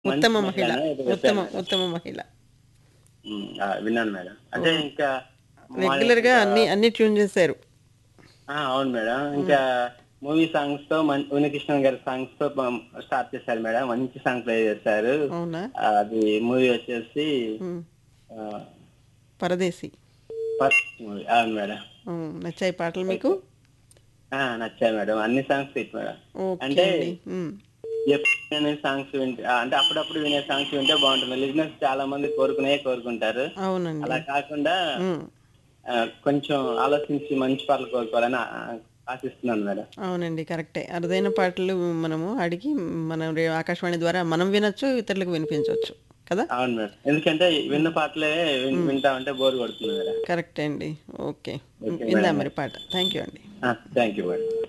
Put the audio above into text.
మంచి ఉత్తమ మహిళ మహిళ ఏదో ఉత్తమ చెప్పారు ఉత్తమ మహిళ ఉమ్, ఆ, విన్నాను మేడం అంటే ఇంకా రెగ్యులర్ గా అన్ని అన్ని ట్యూన్ చేశారు ఆ, అవును మేడం ఇంకా మూవీ సాంగ్స్ తో మన్- ఉనికృష్ణన్ గారి సాంగ్స్ తో పం- స్టార్ట్ చేశారు మేడం మంచి సాంగ్ ప్లే చేశారు అవునా ఆ, అది మూవీ వచ్చేసి ఉమ్. ఆ, పరదేశి ఫస్ట్ మూవీ అవును మేడం ఉమ్, నచ్చాయి పాటలు మీకు ఆ, నచ్చాయి మేడం అన్ని సాంగ్స్ హిట్ మేడం ఓకే అంటే అండి ఉమ్. ఎప్పుడు వినే సాంగ్స్ వింటే ఆ, అంటే అప్పుడప్పుడు వినే సాంగ్స్ వింటే బాగుంటుంది లిజినెస్ చాలా మంది కోరుకునే కోరుకుంటారు అవునండి అలా కాకుండా ఉమ్. ఆ, కొంచెం ఆలోచించి మంచి పాటలు కోరుకోవాలని ఆ- ఆశిస్తున్నాను మేడం అవునండి కరెక్టే అరుదైన పాటలు మనము అడిగి మనం రే- ఆకాశవాణి ద్వారా మనం వినొచ్చు ఇతరులకు వినిపించవచ్చు కదా అవును మేడం ఎందుకంటే విన్న పాటలే విన్- వింటా ఉంటే బోర్ కొడుతుంది మేడం కరెక్టే అండి ఓకే ఓకే విందాం మేడం. మరి పాట థ్యాంక్ యూ అండి థ్యాంక్ యూ మేడం